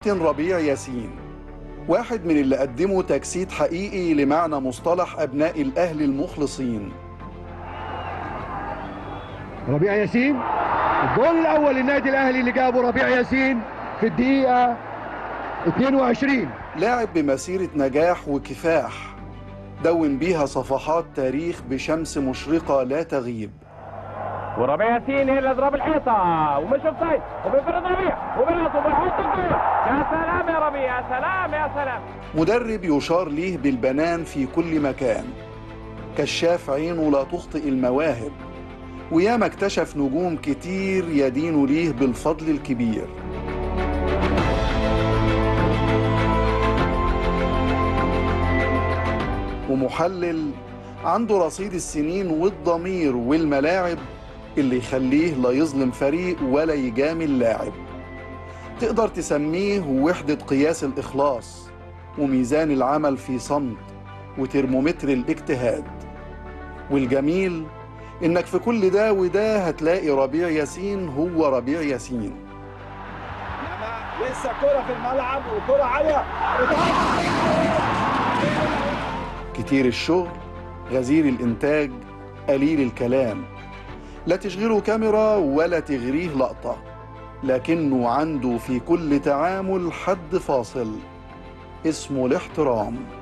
كابتن ربيع ياسين واحد من اللي قدموا تجسيد حقيقي لمعنى مصطلح أبناء الأهل المخلصين ربيع ياسين الجول الاول للنادي الاهلي اللي جابه ربيع ياسين في الدقيقه 22 لاعب بمسيرة نجاح وكفاح دون بيها صفحات تاريخ بشمس مشرقة لا تغيب وربيع ياسين هي اللي اضرب الحيطه ومش اوفسايد وبيفرض ربيع وبيرقص وبيحط الجول يا سلام يا ربيع يا سلام يا سلام مدرب يشار ليه بالبنان في كل مكان كشاف عينه لا تخطئ المواهب وياما اكتشف نجوم كتير يدين ليه بالفضل الكبير ومحلل عنده رصيد السنين والضمير والملاعب اللي يخليه لا يظلم فريق ولا يجامل لاعب تقدر تسميه وحدة قياس الإخلاص وميزان العمل في صمت وترمومتر الاجتهاد والجميل إنك في كل ده وده هتلاقي ربيع ياسين هو ربيع ياسين انما لسه كرة في الملعب وكرة عالية كتير الشغل غزير الإنتاج قليل الكلام لا تشغله كاميرا ولا تغريه لقطة لكنه عنده في كل تعامل حد فاصل اسمه الاحترام